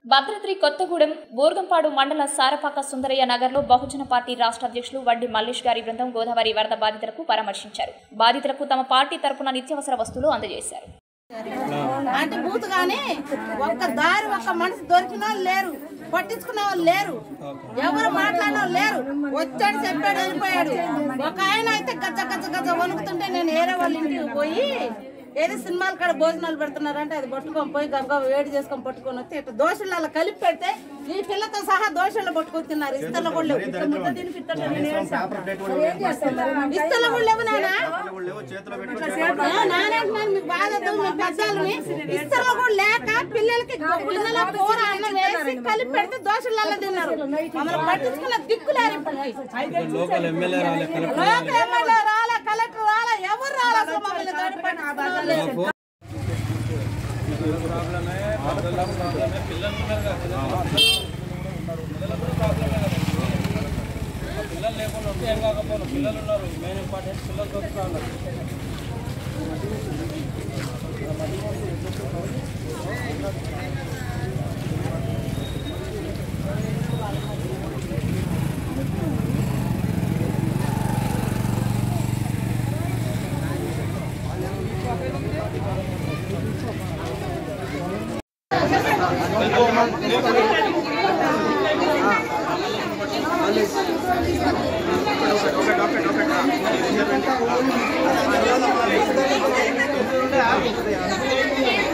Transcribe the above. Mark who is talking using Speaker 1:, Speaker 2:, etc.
Speaker 1: భద్రాద్రి కొత్తగూడెం బూర్గంపాడు మండల సారపాక సుందరయ్య నగర్లో బహుజన పార్టీ రాష్ట్ర అధ్యక్షులు వడ్డి మల్లేష్ గారి బృందం గోదావరి వరద బాధితులకు పరామర్శించారు బాధితులకు తమ పార్టీ తరపున నిత్యావసర వస్తువులు అందజేశారు
Speaker 2: అంటే బూత్ గాని ఒక్క దారి ఒక్క మనిషి దొరికిన వాళ్ళు లేరు పట్టించుకునే వాళ్ళు లేరు ఎవరు మాట్లాడిన వాళ్ళు లేరు వచ్చాడు చెప్పాడు వెళ్ళిపోయాడు ఒక ఆయన అయితే గజ్జ గజ్జ గజ్జ వణుకుతుంటే నేను వేరే వాళ్ళ ఇంటికి పోయి ఏది సినిమాల కాడ భోజనాలు పెడుతున్నారంటే అది పట్టుకొని పోయి గబగబా వేడి చేసుకొని పట్టుకొని వస్తే ఇట్లా దోశలలో కలిపి పెడితే ఈ పిల్లతో సహా దోశలు పట్టుకొని తిన్నారు ఇస్తల కూడా లేవు ఇట్లా ముద్ద తినిపిస్తాడు నేను ఏడ్చాను. ఇస్తల కూడా లేవు నానా ఆ, నానేంటున్నాను మీకు బాధ వద్దు, మీ పెద్దల్ని ఇస్తర్లు కూడా లేక పిల్లలకి పిల్లల కూర అన్నం వేసి కలిపి పెడితే దోశలలో తిన్నారు మమ్మల్ని పట్టించుకున్న దిక్కులేరు ఇప్పటికి
Speaker 3: లోకల్ ఎమ్మెల్యే రాలే కలెక్టర్
Speaker 2: లోకల్ ఎమ్మెల్యే రాలే కలెక్టర్ రాలే ఎవరు రాలే అసలు మమ్మల్ని తోటి పట్టించుకున్న వాళ్ళు లేరు.
Speaker 3: ప్రాబ్లమే పిల్లలకు ప్రాబ్లమే పిల్లలు ఉన్నారు కదా పిల్లలకు కూడా ప్రాబ్లమే కదా పిల్లలు లేకుండా ఉంటే ఏం కాకపోను పిల్లలు ఉన్నారు మెయిన్ ఇంపార్టెంట్ పిల్లలు దొరుకుతా ఉన్నారు
Speaker 4: ఆ